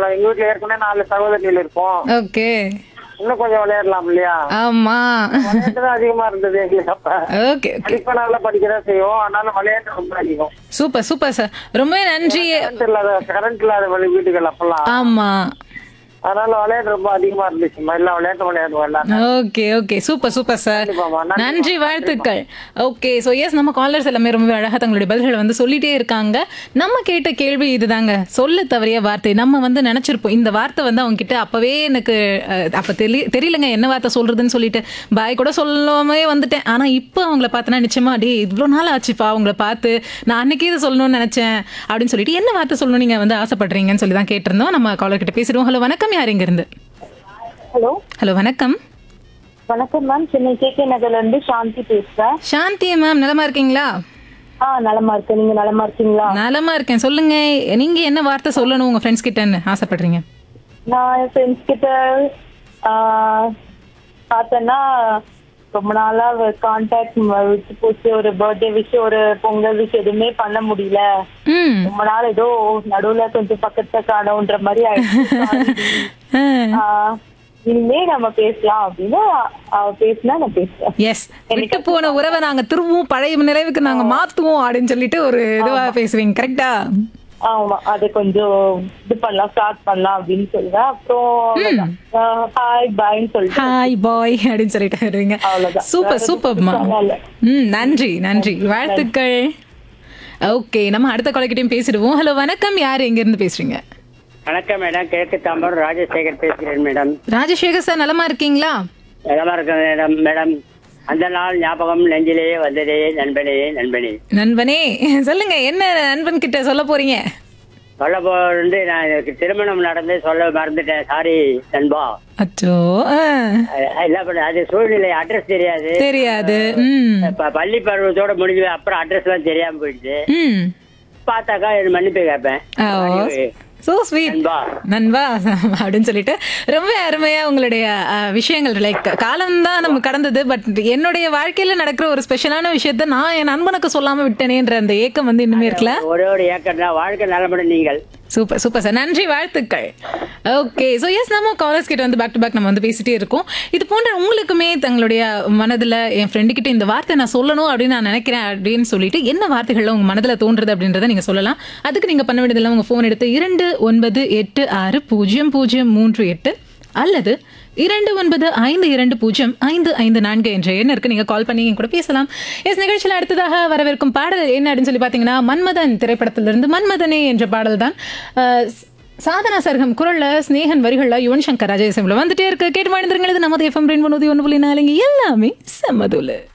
விளையாடலாம் எங்க வீட்டுல ஏற்கனவே நாலு சகோதரிகள் இருக்கும் ஓகே இன்னும் கொஞ்சம் விளையாடலாம் இல்லையா ஆமா விளையாட்டு தான் அதிகமா இருந்தது எங்களுக்கு அப்ப ஓகே ஓகே படிப்ப நல்லா படிக்கதான் செய்வோம் அதனால விளையாட்டு ரொம்ப அதிகம் சூப்பர் சூப்பர் சார் ரொம்பவே நன்றி கரண்ட் இல்லாத கரண்ட் இல்லாத வழி வீட்டுகள் அப்பெல்லாம் ஆமா அதனால விளையாட்டு ரொம்ப அதிகமா இருந்துச்சு எல்லாம் விளையாட்டு விளையாடுவோம் எல்லாரும் okay okay super super sir கண்டிப்பாம்மா. நன்றி. நன்றி வாழ்த்துக்கள் ஓகே ஸோ எஸ் நம்ம காலர்ஸ் எல்லாமே ரொம்ப அழகாக தங்களுடைய பதில்களை வந்து சொல்லிட்டே இருக்காங்க நம்ம கேட்ட கேள்வி இதுதாங்க சொல்ல தவறிய வார்த்தை நம்ம வந்து நினைச்சிருப்போம் இந்த வார்த்தை வந்து அவங்க கிட்ட அப்பவே எனக்கு அஹ், அப்ப தெரி தெரியலங்க என்ன வார்த்தை சொல்றதுன்னு சொல்லிட்டு பாய் கூட சொல்லாமே வந்துட்டேன் ஆனா இப்போ அவங்கள பார்த்தனா நிச்சயமா டே இவ்வளோ நாள் ஆச்சுப்பா அவங்கள பார்த்து நான் அன்னைக்கே இதை சொல்லணும்னு நினைச்சேன் அப்படின்னு சொல்லிட்டு என்ன வார்த்தை சொல்லணும் நீங்க வந்து ஆசைப்படுறீங்கன்னு சொல்லி தான் கேட்டிருந்தோம் நம்ம காலர் கிட்ட பேசிடுவோம் ஹலோ வணக்கம் யார் இங்க இருந்து ஹலோ ஹலோ வணக்கம் வணக்கம் மேம் சென்னை கே கே நகர்ல இருந்து சாந்தி பேசுறேன் சாந்தி மேம் நலமா இருக்கீங்களா ஆ நலமா இருக்கேன் நீங்க நலமா இருக்கீங்களா நலமா இருக்கேன் சொல்லுங்க நீங்க என்ன வார்த்தை சொல்லணும் உங்க ஃப்ரெண்ட்ஸ் கிட்டன்னு ஆசைப்படுறீங்க நான் என் ஃப்ரெண்ட்ஸ் கிட்ட ஆ, பார்த்தேன்னா ரொம்ப நாளா கான்டாக்ட் விட்டு போச்சு ஒரு பர்த்டே விஷ் ஒரு பொங்கல் விஷ் எதுவுமே பண்ண முடியல ம் ரொம்ப நாள் ஏதோ நடுவுல கொஞ்சம் பக்கத்துல காணோன்ற மாதிரி ஆயிடுச்சு ஆ, இனிமே நம்ம பேசலாம் அப்படின்னு அவ பேசினா நான் பேசுறேன் எஸ் விட்டு போன உறவை நாங்க திரும்பவும் பழைய நிலைவுக்கு நாங்க மாத்துவோம் அப்படின்னு சொல்லிட்டு ஒரு இதுவா பேசுவீங்க கரெக்டா ஆமா அது கொஞ்சம் இது பண்ணலாம் ஸ்டார்ட் பண்ணலாம் அப்படின்னு சொல்லுவேன் அப்புறம் ஹாய் பாய்ன்னு சொல்லிட்டு ஹாய் பாய் அப்படின்னு சொல்லிட்டு வருவீங்க அவ்வளவுதான். சூப்பர் வேற சூப்பர்மா எதுவும் சொல்லல. ம் நன்றி நன்றி வாழ்த்துக்கள் ஓகே நம்ம அடுத்த கொலைக்கிட்டையும் பேசிடுவோம் ஹலோ வணக்கம் யார் எங்க இருந்து பேசுறீங்க வணக்கம் மேடம் கிழக்கு தாம்பரம் ராஜசேகர் பேசுகிறேன் மேடம் ராஜசேகர் சார் நலமா இருக்கீங்களா நலமா இருக்கேன் மேடம் மேடம் அந்த நாள் ஞாபகம் நெஞ்சிலே வந்ததே நண்பனே நண்பனே நண்பனே சொல்லுங்க என்ன நண்பன் கிட்ட சொல்ல போறீங்க சொல்ல போறது நான் எனக்கு திருமணம் நடந்து சொல்ல மறந்துட்டேன் சாரி நண்பா அச்சோ ஆ, அஹ் இல்ல பண்ண அது சூழ்நிலை அட்ரஸ் தெரியாது தெரியாது ம் இப்ப பள்ளி பருவத்தோட முடிஞ்சு அப்புறம் அட்ரஸ் எல்லாம் தெரியாம போயிடுச்சு ம் பார்த்தாக்கா எனக்கு மன்னிப்பு கேட்பேன் சோ ஸ்வீட் நண்பா நண்பா அப்படின்னு சொல்லிட்டு ரொம்ப அருமையா உங்களுடைய அஹ், விஷயங்கள் லைக் காலம் தான் நம்ம கடந்தது பட் என்னுடைய வாழ்க்கையில நடக்கிற ஒரு ஸ்பெஷலான விஷயத்த நான் என் நண்பனுக்கு சொல்லாம விட்டேனேன்ற அந்த ஏக்கம் வந்து இன்னுமே இருக்கல ஒரே ஒரு ஏக்கர் தான் வாழ்க்கை நலமுடன் நீங்கள் சூப்பர் சூப்பர் சார் நன்றி வாழ்த்துக்கள் ஓகே ஸோ எஸ் நம்ம காலர்ஸ் கிட்ட வந்து பேக் டு பேக் நம்ம வந்து பேசிட்டே இருக்கோம் இது போன்ற உங்களுக்குமே தங்களுடைய மனதில் என் ஃப்ரெண்டு கிட்ட இந்த வார்த்தை நான் சொல்லணும் அப்படின்னு நான் நினைக்கிறேன் அப்படின்னு சொல்லிட்டு என்ன வார்த்தைகள் உங்க மனதில் தோன்றுது அப்படின்றத நீங்க சொல்லலாம் அதுக்கு நீங்க பண்ண வேண்டியதெல்லாம் உங்க ஃபோன் எடுத்து இரண்டு ஒன்பது எட்டு ஆறு பூஜ்ஜியம் பூஜ்ஜியம் மூன்று எட்டு அல்லது இரண்டு ஒன்பது ஐந்து இரண்டு பூஜ்ஜியம் ஐந்து ஐந்து நான்கு என்ற எண்ணிற்கு நீங்க கால் பண்ணி என் கூட பேசலாம் எஸ் நிகழ்ச்சியில் அடுத்ததாக வரவிருக்கும் பாடல் என்ன அப்படின்னு சொல்லி பார்த்தீங்கன்னா மன்மதன் திரைப்படத்திலிருந்து மன்மதனே என்ற பாடல் தான் அஹ், சாதனா சர்கம் குரல்ல ஸ்னேகன் வரிகள்ல யுவன் சங்கர் ராஜேசம்ல வந்துட்டே இருக்கு கேட்டு வாழ்ந்துருங்கள் இது நமது எஃப்எம் ரெண்டு ஒன்று ஒன்று புள்ளி நாலுங்க எல்லாமே செம்மதுல